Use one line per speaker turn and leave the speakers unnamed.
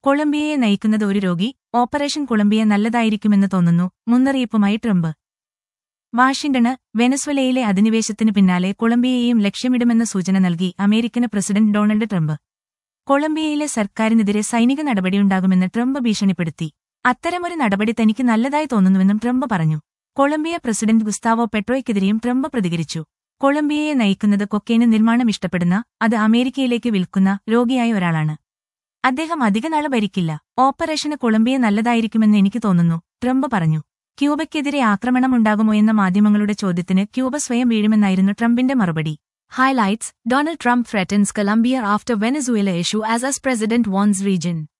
കൊളംബിയയെ നയിക്കുന്നത് ഒരു രോഗി ഓപ്പറേഷൻ കൊളംബിയ നല്ലതായിരിക്കുമെന്ന് തോന്നുന്നു മുന്നറിയിപ്പുമായി ട്രംപ് വാഷിംഗ്ടണ് വെനസ്വലയിലെ അധിനിവേശത്തിന് പിന്നാലെ കൊളംബിയയെയും ലക്ഷ്യമിടുമെന്ന സൂചന നൽകി അമേരിക്കൻ പ്രസിഡന്റ് ഡൊണാൾഡ് ട്രംപ് കൊളംബിയയിലെ സർക്കാരിനെതിരെ സൈനിക നടപടിയുണ്ടാകുമെന്ന് ട്രംപ് ഭീഷണിപ്പെടുത്തി അത്തരമൊരു നടപടി തനിക്ക് നല്ലതായി തോന്നുന്നുവെന്നും ട്രംപ് പറഞ്ഞു കൊളംബിയ പ്രസിഡന്റ് ഗുസ്താവോ പെട്രോയ്ക്കെതിരെയും ട്രംപ് പ്രതികരിച്ചു കൊളംബിയയെ നയിക്കുന്നത് കൊക്കേന് നിർമ്മാണം ഇഷ്ടപ്പെടുന്ന അത് അമേരിക്കയിലേക്ക് വിൽക്കുന്ന രോഗിയായ ഒരാളാണ് അദ്ദേഹം അധികനാള് ഭരിക്കില്ല ഓപ്പറേഷന് കൊളംബിയ നല്ലതായിരിക്കുമെന്ന് എനിക്ക് തോന്നുന്നു ട്രംപ് പറഞ്ഞു ക്യൂബയ്ക്കെതിരെ ആക്രമണമുണ്ടാകുമോ എന്ന മാധ്യമങ്ങളുടെ ചോദ്യത്തിന് ക്യൂബ സ്വയം വീഴുമെന്നായിരുന്നു ട്രംപിന്റെ മറുപടി
Highlights Donald Trump threatens Colombia after Venezuela issue as US president warns region.